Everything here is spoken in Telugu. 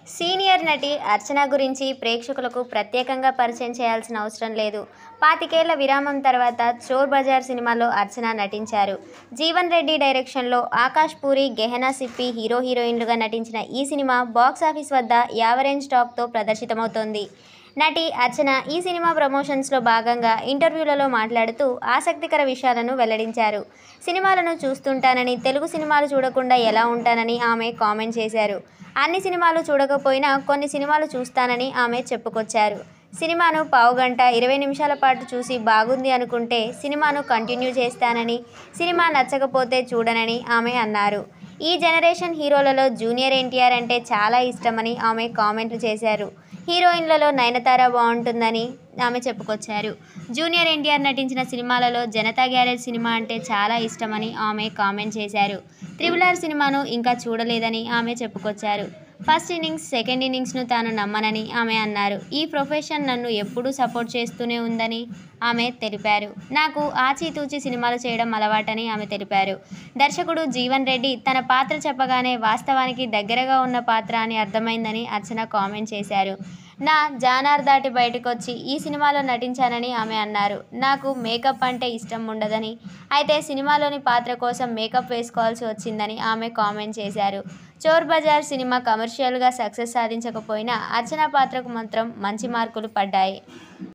సీనియర్ నటి అర్చన గురించి ప్రేక్షకులకు ప్రత్యేకంగా పరిచయం చేయాల్సిన అవసరం లేదు పాతికేళ్ల విరామం తర్వాత చోర్ బజార్ సినిమాలో అర్చన నటించారు జీవన్ రెడ్డి డైరెక్షన్లో ఆకాష్ పూరి గెహనా సిప్పి హీరో హీరోయిన్లుగా నటించిన ఈ సినిమా బాక్సాఫీస్ వద్ద యావరేజ్ టాక్తో ప్రదర్శితమవుతోంది నటి అర్చన ఈ సినిమా ప్రమోషన్స్లో భాగంగా ఇంటర్వ్యూలలో మాట్లాడుతూ ఆసక్తికర విషయాలను వెల్లడించారు సినిమాలను చూస్తుంటానని తెలుగు సినిమాలు చూడకుండా ఎలా ఉంటానని ఆమె కామెంట్ చేశారు అన్ని సినిమాలు చూడకపోయినా కొన్ని సినిమాలు చూస్తానని ఆమె చెప్పుకొచ్చారు సినిమాను పావుగంట ఇరవై నిమిషాల పాటు చూసి బాగుంది అనుకుంటే సినిమాను కంటిన్యూ చేస్తానని సినిమా నచ్చకపోతే చూడనని ఆమె అన్నారు ఈ జనరేషన్ హీరోలలో జూనియర్ ఎన్టీఆర్ అంటే చాలా ఇష్టమని ఆమె కామెంట్లు చేశారు హీరోయిన్లలో నయనతార బాగుంటుందని ఆమె చెప్పుకొచ్చారు జూనియర్ ఎన్టీఆర్ నటించిన సినిమాలలో జనతా గ్యారేజ్ సినిమా అంటే చాలా ఇష్టమని ఆమె కామెంట్ చేశారు త్రిబుల్ ఆర్ సినిమాను ఇంకా చూడలేదని ఆమె చెప్పుకొచ్చారు ఫస్ట్ ఇన్నింగ్స్ సెకండ్ ఇన్నింగ్స్ను తాను నమ్మనని ఆమె అన్నారు ఈ ప్రొఫెషన్ నన్ను ఎప్పుడూ సపోర్ట్ చేస్తూనే ఉందని ఆమె తెలిపారు నాకు ఆచితూచి సినిమాలు చేయడం అలవాటని ఆమె తెలిపారు దర్శకుడు జీవన్ రెడ్డి తన పాత్ర చెప్పగానే వాస్తవానికి దగ్గరగా ఉన్న పాత్ర అని అర్థమైందని అర్చన కామెంట్ చేశారు నా జానార్ దాటి బయటకు వచ్చి ఈ సినిమాలో నటించానని ఆమె అన్నారు నాకు మేకప్ అంటే ఇష్టం ఉండదని అయితే సినిమాలోని పాత్ర కోసం మేకప్ వేసుకోవాల్సి వచ్చిందని ఆమె కామెంట్ చేశారు చోర్ బజార్ సినిమా కమర్షియల్గా సక్సెస్ సాధించకపోయినా అర్చన పాత్రకు మాత్రం మంచి మార్కులు పడ్డాయి